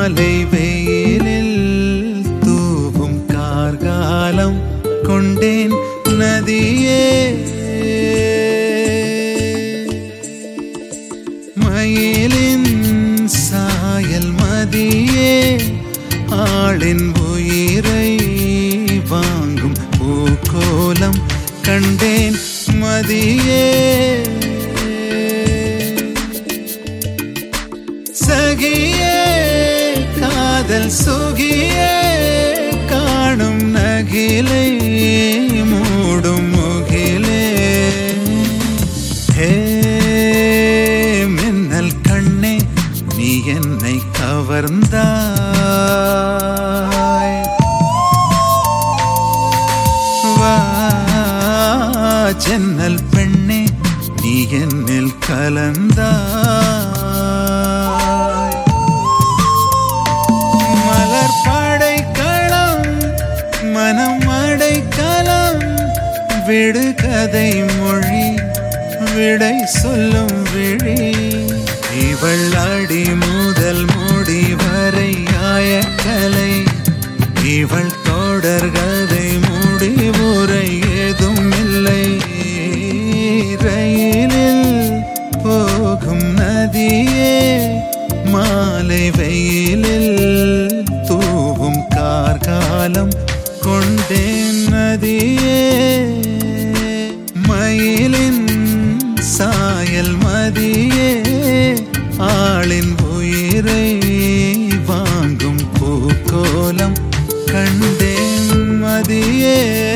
மாலை வெயிலில் தூவும் கார்காலம் கொண்டேன் நதியே மயிலின் சாயல் மதியே ஆளின் உயிரை வாங்கும் பூக்கோலம் கண்டேன் மதியே சகியே காதல் சுகியே காணும் நகிலை மூடும் முகிலே ஹே மின்னல் கண்ணே நீ என்னை கவர்ந்தாய் வா ஜன்னல் பெண்ணே நீ என்னில் கலந்தாய் மலர் படைக்களம் மனம் அடைக்கலம் விடு கதை மொழி விடை சொல்லும் விழி இவள் அடி முதல் முடி வரை ஆயக்கலை இவள் தொடர்கதை முடிவுரை ஏதும் இல்லை ரயிலில் போகும் நதியே மாலை வெயிலில் தூவும் கார்காலம் கொண்டேன் நதியே மயிலின் சாயல் மதியே ஆளின் உயிரை வாங்கும் பூக்கோலம் கண்டேன் மதியே